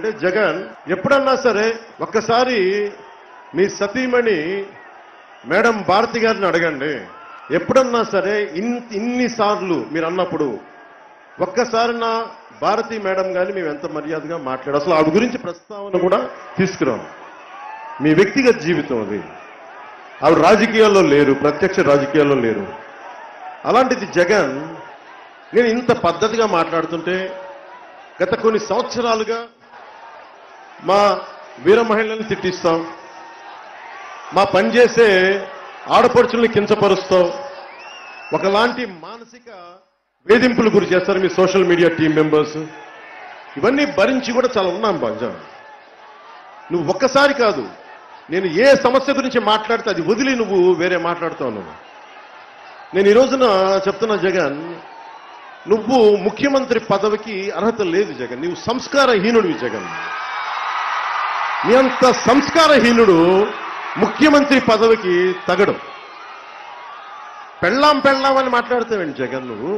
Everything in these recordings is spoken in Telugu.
అంటే జగన్ ఎప్పుడన్నా సరే ఒక్కసారి మీ సతీమణి మేడం భారతి గారిని అడగండి ఎప్పుడన్నా సరే ఇన్ ఇన్నిసార్లు మీరు అన్నప్పుడు ఒక్కసారి నా భారతి మేడం గాని మేము ఎంత మర్యాదగా మాట్లాడు అసలు ఆవిడ గురించి ప్రస్తావన కూడా తీసుకురాం మీ వ్యక్తిగత జీవితం అది ఆవిడ రాజకీయాల్లో లేరు ప్రత్యక్ష రాజకీయాల్లో లేరు అలాంటిది జగన్ నేను ఇంత పద్ధతిగా మాట్లాడుతుంటే గత కొన్ని సంవత్సరాలుగా మా వీర మహిళల్ని తిట్టిస్తాం మా పనిచేసే ఆడపడుచుల్ని కించపరుస్తాం ఒకలాంటి మానసిక వేధింపులు గురి చేస్తారు మీ సోషల్ మీడియా టీం మెంబర్స్ ఇవన్నీ భరించి కూడా చాలా ఉన్నాం బాజా నువ్వు ఒక్కసారి కాదు నేను ఏ సమస్య గురించి మాట్లాడితే అది వదిలి నువ్వు వేరే మాట్లాడుతావు నువ్వు నేను ఈ రోజున చెప్తున్నా జగన్ నువ్వు ముఖ్యమంత్రి పదవికి అర్హత లేదు జగన్ నువ్వు సంస్కారహీనుడివి జగన్ నీ అంత సంస్కారహీనుడు ముఖ్యమంత్రి పదవికి తగడు పెళ్ళాం పెళ్ళాం అని మాట్లాడతావేంటి జగన్ నువ్వు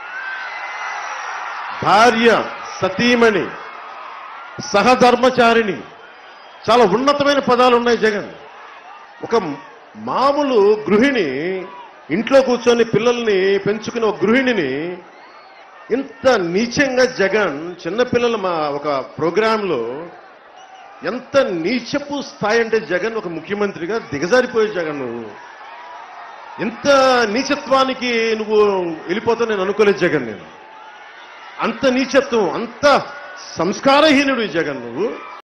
భార్య సతీమణి సహధర్మచారిణి చాలా ఉన్నతమైన పదాలు ఉన్నాయి జగన్ ఒక మామూలు గృహిణి ఇంట్లో కూర్చొని పిల్లల్ని పెంచుకునే ఒక గృహిణిని ఇంత నీచంగా జగన్ చిన్నపిల్లల మా ఒక ప్రోగ్రాంలో ఎంత నీచపు స్థాయి అంటే జగన్ ఒక ముఖ్యమంత్రిగా దిగజారిపోయే జగన్ నువ్వు ఎంత నీచత్వానికి నువ్వు వెళ్ళిపోతావు నేను అనుకోలేదు జగన్ నేను అంత నీచత్వం అంత సంస్కారహీనుడు ఈ జగన్ నువ్వు